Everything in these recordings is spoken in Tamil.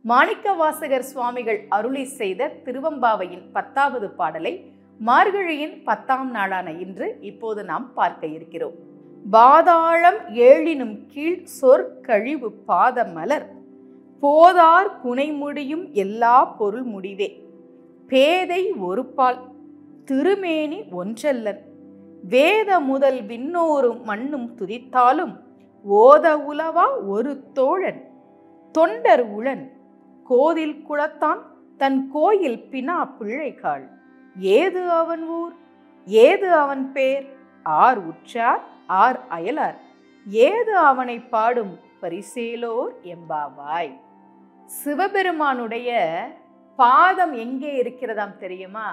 மாணிக்க வாசகர் சுவாமிகள் அருளி செய்த திருவம்பாவையின் பத்தாவது பாடலை மார்கழியின் பத்தாம் நாளான இன்று இப்போது நாம் பார்க்க இருக்கிறோம் பாதாளம் ஏழினும் கீழ் சொற்கழிவு பாதமலர் போதார் புனைமுடியும் எல்லா பொருள் முடிவே பேதை ஒரு பால் திருமேனி ஒன்றல்லன் வேத முதல் விண்ணோரும் மண்ணும் துதித்தாலும் ஓத உலவா ஒரு தோழன் தொண்டர் உளன் கோதில் குளத்தான் தன் கோயில் பினா பிள்ளைகாள் ஏது அவன் ஊர் ஏது அவன் பேர் ஆர் உற்றார் ஆர் அயலார் ஏது அவனை பாடும் பரிசேலோர் எம்பாவாய் சிவபெருமானுடைய பாதம் எங்கே இருக்கிறதாம் தெரியுமா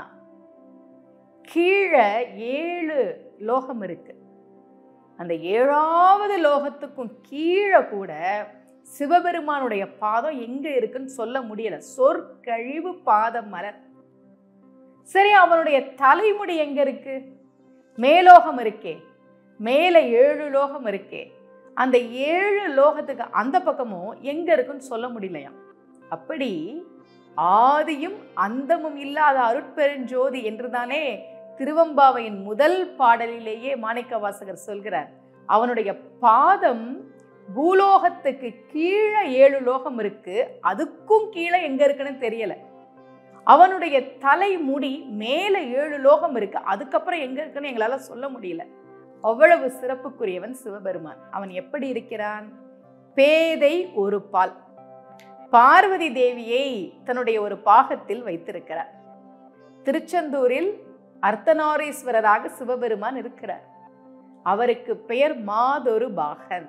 கீழே ஏழு லோகம் இருக்கு அந்த ஏழாவது லோகத்துக்கும் கீழே கூட சிவபெருமானுடைய பாதம் எங்க இருக்குன்னு சொல்ல முடியல சொற்கழிவு பாதம் மலர் சரி அவனுடைய தலைமுடி எங்க இருக்கு மேலோகம் இருக்கே மேலே ஏழு லோகம் இருக்கே அந்த ஏழு லோகத்துக்கு அந்த பக்கமும் எங்க இருக்குன்னு சொல்ல முடியலையாம் அப்படி ஆதியும் அந்தமும் இல்லாத அருட்பெருஞ்சோதி என்றுதானே திருவம்பாவையின் முதல் பாடலிலேயே மாணிக்க வாசகர் சொல்கிறார் அவனுடைய பாதம் பூலோகத்துக்கு கீழே ஏழு லோகம் இருக்கு அதுக்கும் கீழே எங்க இருக்குன்னு தெரியல அவனுடைய தலைமுடி மேலே ஏழு லோகம் இருக்கு அதுக்கப்புறம் எங்க இருக்குன்னு எங்களால சொல்ல முடியல அவ்வளவு சிறப்புக்குரியவன் சிவபெருமான் அவன் எப்படி இருக்கிறான் பேதை ஒரு பால் பார்வதி தேவியை தன்னுடைய ஒரு பாகத்தில் வைத்திருக்கிறார் திருச்செந்தூரில் அர்த்தநாரீஸ்வரராக சிவபெருமான் இருக்கிறார் அவருக்கு பெயர் மாதொரு பாகன்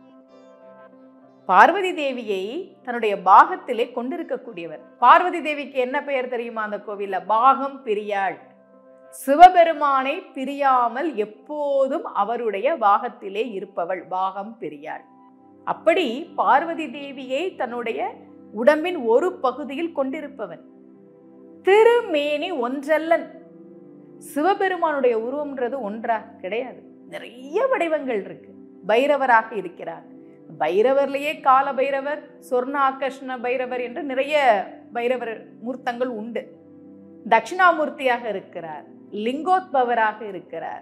பார்வதி தேவியை தன்னுடைய பாகத்திலே கொண்டிருக்கக்கூடியவர் பார்வதி தேவிக்கு என்ன பெயர் தெரியுமா அந்த கோவில்ல பாகம் பிரியாள் சிவபெருமானை பிரியாமல் எப்போதும் அவருடைய பாகத்திலே இருப்பவள் பாகம் பிரியாள் அப்படி பார்வதி தேவியை தன்னுடைய உடம்பின் ஒரு பகுதியில் கொண்டிருப்பவன் திருமேனி ஒன்றல்லன் சிவபெருமானுடைய உருவம்ன்றது ஒன்றா கிடையாது நிறைய வடிவங்கள் இருக்கு பைரவராக இருக்கிறார் பைரவர்லேயே கால பைரவர் சொர்ண ஆகர்ஷண பைரவர் என்று நிறைய பைரவர் மூர்த்தங்கள் உண்டு தட்சிணாமூர்த்தியாக இருக்கிறார் லிங்கோத்பவராக இருக்கிறார்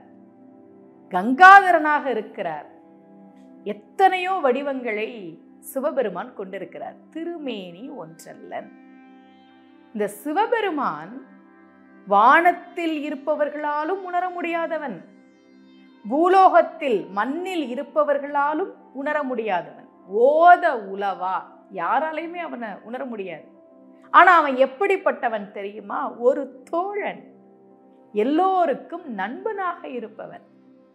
கங்காதரனாக இருக்கிறார் எத்தனையோ வடிவங்களை சிவபெருமான் கொண்டிருக்கிறார் திருமேனி ஒன்றல்லன் இந்த சிவபெருமான் வானத்தில் இருப்பவர்களாலும் உணர முடியாதவன் பூலோகத்தில் மண்ணில் இருப்பவர்களாலும் உணர முடியாதவன் ஓத உலவா யாராலையுமே அவனை உணர முடியாது ஆனா அவன் எப்படிப்பட்டவன் தெரியுமா ஒரு தோழன் எல்லோருக்கும் நண்பனாக இருப்பவன்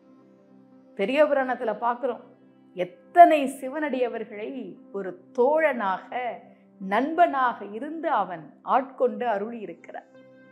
பெரிய புராணத்துல பார்க்கிறோம் எத்தனை சிவனடியவர்களை ஒரு தோழனாக நண்பனாக இருந்து அவன் ஆட்கொண்டு அருளி இருக்கிறார்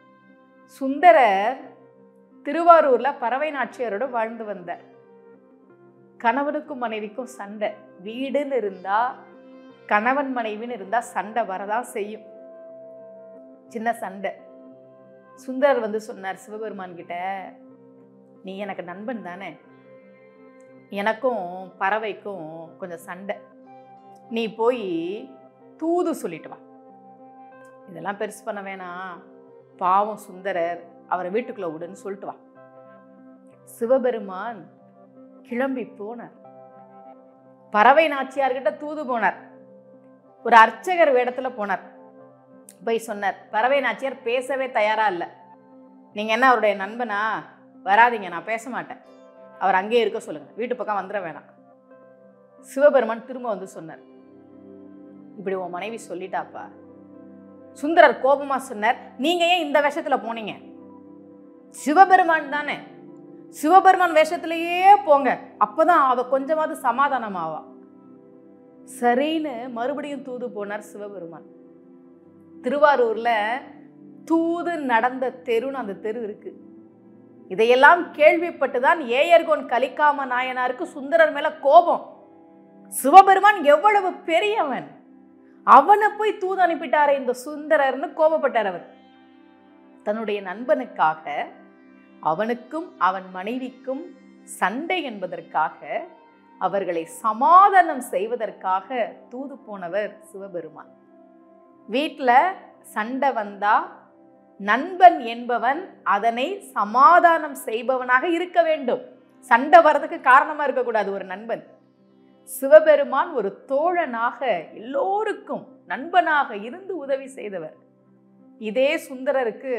சுந்தரர் திருவாரூர்ல பறவை நாச்சியாரோட வாழ்ந்து வந்தார் கணவனுக்கும் மனைவிக்கும் சண்டை வீடுன்னு இருந்தா கணவன் மனைவின்னு இருந்தா சண்டை வரதான் செய்யும் சின்ன சண்டை சுந்தரர் வந்து சொன்னார் சிவபெருமான் கிட்ட நீ எனக்கு நண்பன் தானே எனக்கும் பறவைக்கும் கொஞ்சம் சண்டை நீ போய் தூது சொல்லிட்டு வா இதெல்லாம் பெருசு பண்ண வேணாம் பாவம் சுந்தரர் அவரை வீட்டுக்குள்ள விடுன்னு சொல்லிட்டு வா சிவபெருமான் கிளம்பி போனார் பறவை நாச்சியார்கிட்ட தூது போனார் ஒரு அர்ச்சகர் வேடத்துல போனார் போய் சொன்னார் பறவை நாச்சியார் பேசவே தயாரா இல்லை நீங்க என்ன அவருடைய நண்பனா வராதீங்க நான் பேச மாட்டேன் அவர் அங்கேயே இருக்க சொல்லுங்க வீட்டு பக்கம் வந்துட வேணாம் சிவபெருமான் திரும்ப வந்து சொன்னார் இப்படி உன் மனைவி சொல்லிட்டாப்பா சுந்தரர் கோபமா சொன்னார் நீங்க ஏன் இந்த வேஷத்துல போனீங்க சிவபெருமான் தானே சிவபெருமான் வேஷத்திலேயே போங்க அப்பதான் அவ கொஞ்சமாவது சமாதானம் ஆவா சரின்னு மறுபடியும் தூது போனார் சிவபெருமான் திருவாரூர்ல தூது நடந்த தெருன்னு அந்த தெரு இருக்கு இதையெல்லாம் கேள்விப்பட்டுதான் ஏயர்கோன் கலிக்காம நாயனாருக்கு சுந்தரர் மேல கோபம் சிவபெருமான் எவ்வளவு பெரியவன் அவனை போய் தூது அனுப்பிட்டாரே இந்த சுந்தரர்னு கோபப்பட்டார் அவர் தன்னுடைய நண்பனுக்காக அவனுக்கும் அவன் மனைவிக்கும் சண்டை என்பதற்காக அவர்களை சமாதானம் செய்வதற்காக தூது போனவர் சிவபெருமான் வீட்டில் சண்டை வந்தா நண்பன் என்பவன் அதனை சமாதானம் செய்பவனாக இருக்க வேண்டும் சண்டை வர்றதுக்கு காரணமா இருக்கக்கூடாது ஒரு நண்பன் சிவபெருமான் ஒரு தோழனாக எல்லோருக்கும் நண்பனாக இருந்து உதவி செய்தவர் இதே சுந்தரருக்கு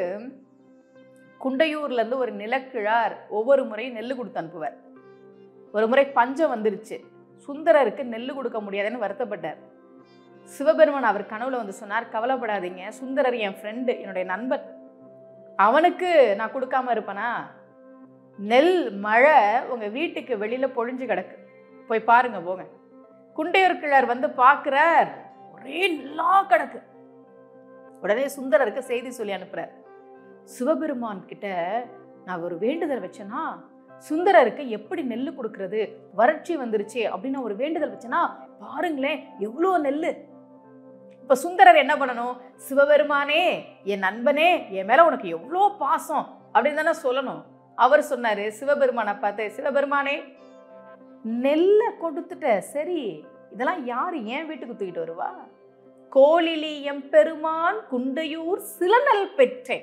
குண்டையூர்ல இருந்து ஒரு நிலக்கிழார் ஒவ்வொரு முறையும் நெல் கொடுத்து அனுப்புவார் ஒரு முறை பஞ்சம் வந்துருச்சு சுந்தரருக்கு நெல் கொடுக்க முடியாதுன்னு வருத்தப்பட்டார் சிவபெருமான் அவர் கனவுல வந்து சொன்னார் கவலைப்படாதீங்க சுந்தரர் என் ஃப்ரெண்டு என்னுடைய நண்பன் அவனுக்கு நான் கொடுக்காம இருப்பேனா நெல் மழை உங்க வீட்டுக்கு வெளியில பொழிஞ்சு கிடக்கு போய் பாருங்க போங்க குண்டையூர் கிழார் வந்து பார்க்கிறார் ஒரே நெல்லா கிடக்கு உடனே சுந்தரருக்கு செய்தி சொல்லி அனுப்புறார் சிவபெருமான் கிட்ட நான் ஒரு வேண்டுதல் வச்சேனா சுந்தரருக்கு எப்படி நெல் கொடுக்கறது வறட்சி வந்துருச்சு அப்படின்னு ஒரு வேண்டுதல் வச்சேனா பாருங்களேன் எவ்வளோ நெல் இப்ப சுந்தரர் என்ன பண்ணணும் சிவபெருமானே என் நண்பனே என் மேல உனக்கு எவ்வளோ பாசம் அப்படின்னு தானே சொல்லணும் அவர் சொன்னாரு சிவபெருமானை பார்த்து சிவபெருமானே நெல்லை கொடுத்துட்ட சரி இதெல்லாம் யாரு ஏன் வீட்டுக்கு தூக்கிட்டு வருவா கோழிலி எம்பெருமான் குண்டையூர் சிலநல் பெற்றேன்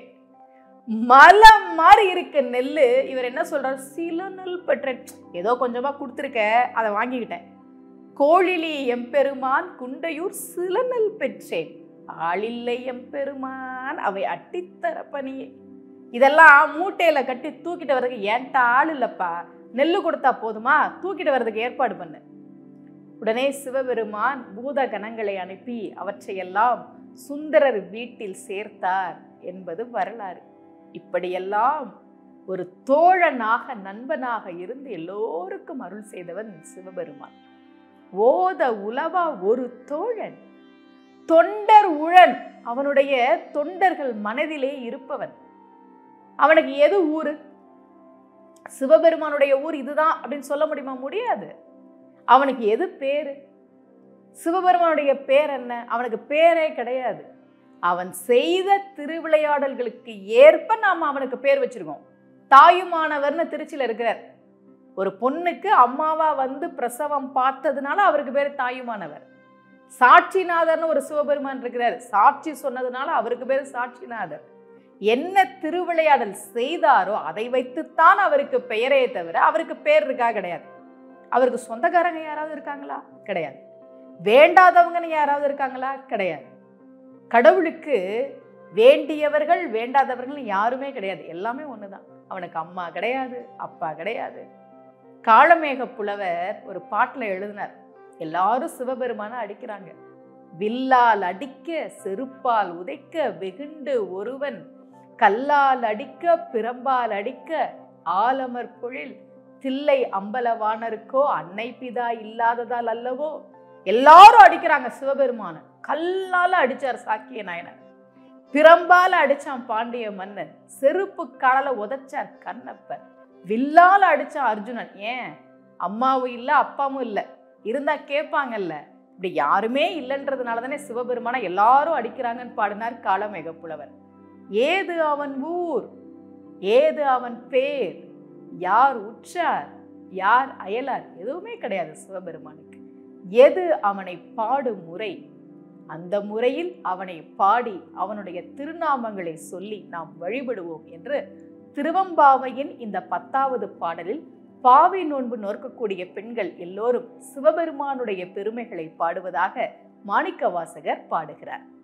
மலம் மாதிரி இருக்க நெல்லு இவர் என்ன சொல்றாரு சிலநல் பெற்றேன் ஏதோ கொஞ்சமா கொடுத்துருக்க அதை வாங்கிக்கிட்டேன் கோழிலி எம்பெருமான் குண்டையூர் சிலநல் பெற்றேன் ஆளில்லை எம்பெருமான் அவை அட்டித்தர பணியே இதெல்லாம் மூட்டையில கட்டி தூக்கிட்டு வர்றதுக்கு ஏன்ட்ட ஆள் இல்லப்பா நெல்லு கொடுத்தா போதுமா தூக்கிட்டு வர்றதுக்கு ஏற்பாடு பண்ணு உடனே சிவபெருமான் பூத கணங்களை அனுப்பி அவற்றையெல்லாம் சுந்தரர் வீட்டில் சேர்த்தார் என்பது வரலாறு இப்படியெல்லாம் ஒரு தோழனாக நண்பனாக இருந்து எல்லோருக்கும் அருள் செய்தவன் சிவபெருமான் ஓத உலவா ஒரு தோழன் தொண்டர் உழன் அவனுடைய தொண்டர்கள் மனதிலே இருப்பவன் அவனுக்கு எது ஊரு சிவபெருமானுடைய ஊர் இதுதான் அப்படின்னு சொல்ல முடியுமா முடியாது அவனுக்கு எது பேரு சிவபெருமானுடைய பேர் என்ன அவனுக்கு பேரே கிடையாது அவன் செய்த திருவிளையாடல்களுக்கு ஏற்ப நாம் அவனுக்கு பேர் வச்சிருக்கோம் தாயுமானவர்னு திருச்சியில் இருக்கிறார் ஒரு பொண்ணுக்கு அம்மாவா வந்து பிரசவம் பார்த்ததுனால அவருக்கு பேர் தாயுமானவர் சாட்சிநாதர்னு ஒரு சிவபெருமான் இருக்கிறார் சாட்சி சொன்னதுனால அவருக்கு பேர் சாட்சிநாதர் என்ன திருவிளையாடல் செய்தாரோ அதை வைத்துத்தான் அவருக்கு பெயரே தவிர அவருக்கு பேர் இருக்கா கிடையாது அவருக்கு சொந்தக்காரங்க யாராவது இருக்காங்களா கிடையாது வேண்டாதவங்கன்னு யாராவது இருக்காங்களா கிடையாது கடவுளுக்கு வேண்டியவர்கள் வேண்டாதவர்கள் யாருமே கிடையாது எல்லாமே ஒண்ணுதான் அவனுக்கு அம்மா கிடையாது அப்பா கிடையாது காளமேக புலவர் ஒரு பாட்டுல எழுதினார் எல்லாரும் சிவபெருமான அடிக்கிறாங்க வில்லால் அடிக்க செருப்பால் உதைக்க வெகுண்டு ஒருவன் கல்லால் அடிக்க பிரம்பால் அடிக்க ஆலமர் பொழில் தில்லை அம்பலவாணருக்கோ அன்னை பிதா இல்லாததால் அல்லவோ எல்லாரும் அடிக்கிறாங்க சிவபெருமான கல்லால அடிச்சார் சாக்கிய நாயனர் பிரம்பால அடிச்சான் பாண்டிய மன்னன் செருப்பு காலால உதைச்சார் கண்ணப்பர் வில்லால அடிச்சான் அர்ஜுனன் ஏன் அம்மாவும் இல்ல அப்பாவும் இல்ல இருந்தா கேட்பாங்கல்ல இப்படி யாருமே இல்லைன்றதுனால தானே சிவபெருமான எல்லாரும் அடிக்கிறாங்கன்னு பாடினார் காளமேக புலவர் ஏது அவன் ஊர் ஏது அவன் பேர் யார் உற்றார் யார் அயலார் எதுவுமே கிடையாது சிவபெருமானுக்கு எது அவனை பாடும் முறை அந்த முறையில் அவனை பாடி அவனுடைய திருநாமங்களை சொல்லி நாம் வழிபடுவோம் என்று திருவம்பாவையின் இந்த பத்தாவது பாடலில் பாவை நோன்பு நோக்கக்கூடிய பெண்கள் எல்லோரும் சிவபெருமானுடைய பெருமைகளை பாடுவதாக மாணிக்க வாசகர் பாடுகிறார்